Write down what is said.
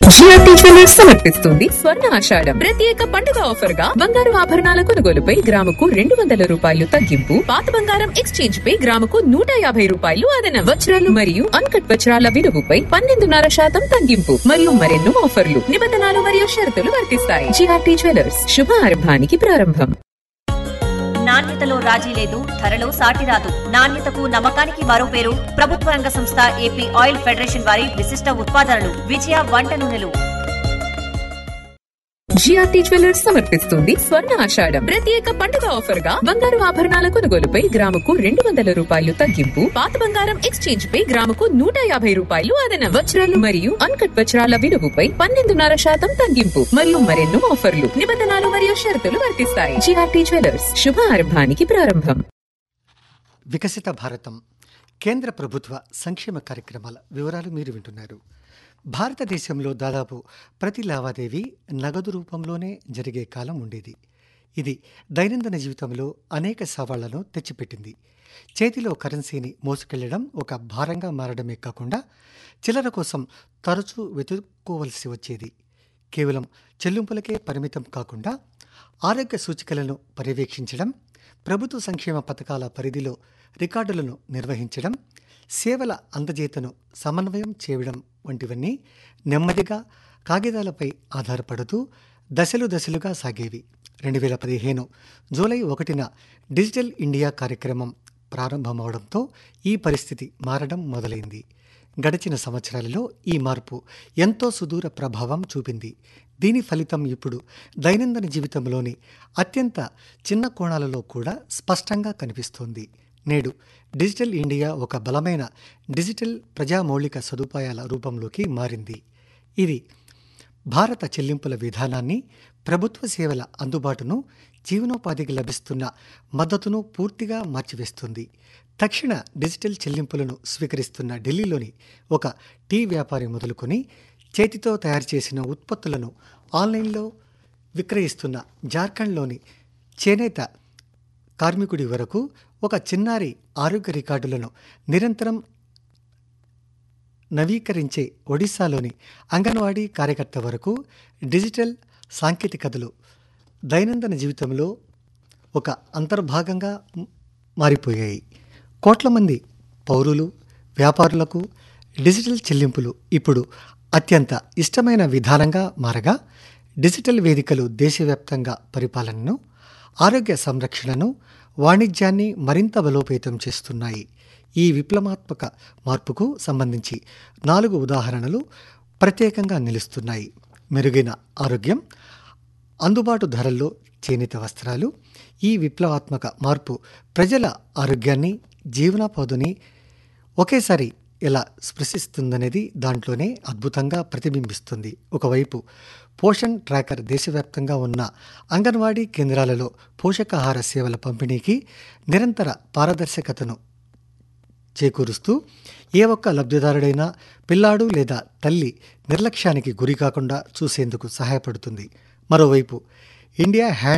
GRT jewellers సమర్పిస్తుంది స్వర్ణ ఆషాఢం ప్రత్యేక పండుగ ఆఫర్ గా బంగారు ఆభరణాల కొనుగోలుపై గ్రాముకు రెండు వందల రూపాయలు తగ్గింపు పాత బంగారం ఎక్స్చేంజ్ పై గ్రాముకు నూట యాభై రూపాయలు అదనం వజ్రాలు మరియు అన్కట్ వజ్రాల విలువపై పన్నెండున్నర శాతం తగ్గింపు మరియు మరెన్నో ఆఫర్లు నిబంధనలు మరియు షరతులు వర్తిస్తాయి జిఆర్టీ జ్యువెలర్స్ శుభ ఆరంభానికి ప్రారంభం నాణ్యతలో రాజీ లేదు ధరలో సాటి రాదు నాణ్యతకు నమ్మకానికి మరో పేరు ప్రభుత్వ రంగ సంస్థ ఏపీ ఆయిల్ ఫెడరేషన్ వారి విశిష్ట ఉత్పాదనలు విజయ వంట నూనెలు జిఆర్టీ జ్యువెలర్స్ సమర్పిస్తుంది స్వర్ణ ఆషాఢం ప్రత్యేక పండుగ ఆఫర్ గా బంగారు ఆభరణాల కొనుగోలుపై గ్రాముకు రెండు వందల రూపాయలు తగ్గింపు పాత బంగారం ఎక్స్చేంజ్ పై గ్రాముకు నూట యాభై రూపాయలు అదనం వజ్రాలు మరియు అన్కట్ వజ్రాల విలువపై పన్నెండున్నర శాతం తగ్గింపు మరియు మరెన్నో ఆఫర్లు నిబంధనలు మరియు షరతులు వర్తిస్తాయి జిఆర్టీ జ్యువెలర్స్ శుభ ఆరంభానికి ప్రారంభం వికసిత భారతం కేంద్ర ప్రభుత్వ సంక్షేమ కార్యక్రమాల వివరాలు మీరు వింటున్నారు భారతదేశంలో దాదాపు ప్రతి లావాదేవీ నగదు రూపంలోనే జరిగే కాలం ఉండేది ఇది దైనందిన జీవితంలో అనేక సవాళ్లను తెచ్చిపెట్టింది చేతిలో కరెన్సీని మోసుకెళ్లడం ఒక భారంగా మారడమే కాకుండా చిల్లర కోసం తరచూ వెతుక్కోవలసి వచ్చేది కేవలం చెల్లింపులకే పరిమితం కాకుండా ఆరోగ్య సూచికలను పర్యవేక్షించడం ప్రభుత్వ సంక్షేమ పథకాల పరిధిలో రికార్డులను నిర్వహించడం సేవల అందజేతను సమన్వయం చేయడం వంటివన్నీ నెమ్మదిగా కాగితాలపై ఆధారపడుతూ దశలు దశలుగా సాగేవి రెండు వేల పదిహేను జూలై ఒకటిన డిజిటల్ ఇండియా కార్యక్రమం ప్రారంభమవడంతో ఈ పరిస్థితి మారడం మొదలైంది గడిచిన సంవత్సరాలలో ఈ మార్పు ఎంతో సుదూర ప్రభావం చూపింది దీని ఫలితం ఇప్పుడు దైనందిన జీవితంలోని అత్యంత చిన్న కోణాలలో కూడా స్పష్టంగా కనిపిస్తోంది నేడు డిజిటల్ ఇండియా ఒక బలమైన డిజిటల్ ప్రజామౌలిక సదుపాయాల రూపంలోకి మారింది ఇది భారత చెల్లింపుల విధానాన్ని ప్రభుత్వ సేవల అందుబాటును జీవనోపాధికి లభిస్తున్న మద్దతును పూర్తిగా మార్చివేస్తుంది తక్షణ డిజిటల్ చెల్లింపులను స్వీకరిస్తున్న ఢిల్లీలోని ఒక టీ వ్యాపారి మొదలుకొని చేతితో తయారు చేసిన ఉత్పత్తులను ఆన్లైన్లో విక్రయిస్తున్న జార్ఖండ్లోని చేనేత కార్మికుడి వరకు ఒక చిన్నారి ఆరోగ్య రికార్డులను నిరంతరం నవీకరించే ఒడిశాలోని అంగన్వాడీ కార్యకర్త వరకు డిజిటల్ సాంకేతికతలు దైనందిన జీవితంలో ఒక అంతర్భాగంగా మారిపోయాయి కోట్ల మంది పౌరులు వ్యాపారులకు డిజిటల్ చెల్లింపులు ఇప్పుడు అత్యంత ఇష్టమైన విధానంగా మారగా డిజిటల్ వేదికలు దేశవ్యాప్తంగా పరిపాలనను ఆరోగ్య సంరక్షణను వాణిజ్యాన్ని మరింత బలోపేతం చేస్తున్నాయి ఈ విప్లవాత్మక మార్పుకు సంబంధించి నాలుగు ఉదాహరణలు ప్రత్యేకంగా నిలుస్తున్నాయి మెరుగైన ఆరోగ్యం అందుబాటు ధరల్లో చేనేత వస్త్రాలు ఈ విప్లవాత్మక మార్పు ప్రజల ఆరోగ్యాన్ని జీవనోపాధిని ఒకేసారి ఎలా స్పృశిస్తుందనేది దాంట్లోనే అద్భుతంగా ప్రతిబింబిస్తుంది ఒకవైపు పోషణ్ ట్రాకర్ దేశవ్యాప్తంగా ఉన్న అంగన్వాడీ కేంద్రాలలో పోషకాహార సేవల పంపిణీకి నిరంతర పారదర్శకతను చేకూరుస్తూ ఏ ఒక్క లబ్ధిదారుడైనా పిల్లాడు లేదా తల్లి నిర్లక్ష్యానికి గురి కాకుండా చూసేందుకు సహాయపడుతుంది మరోవైపు ఇండియా హ్యాండ్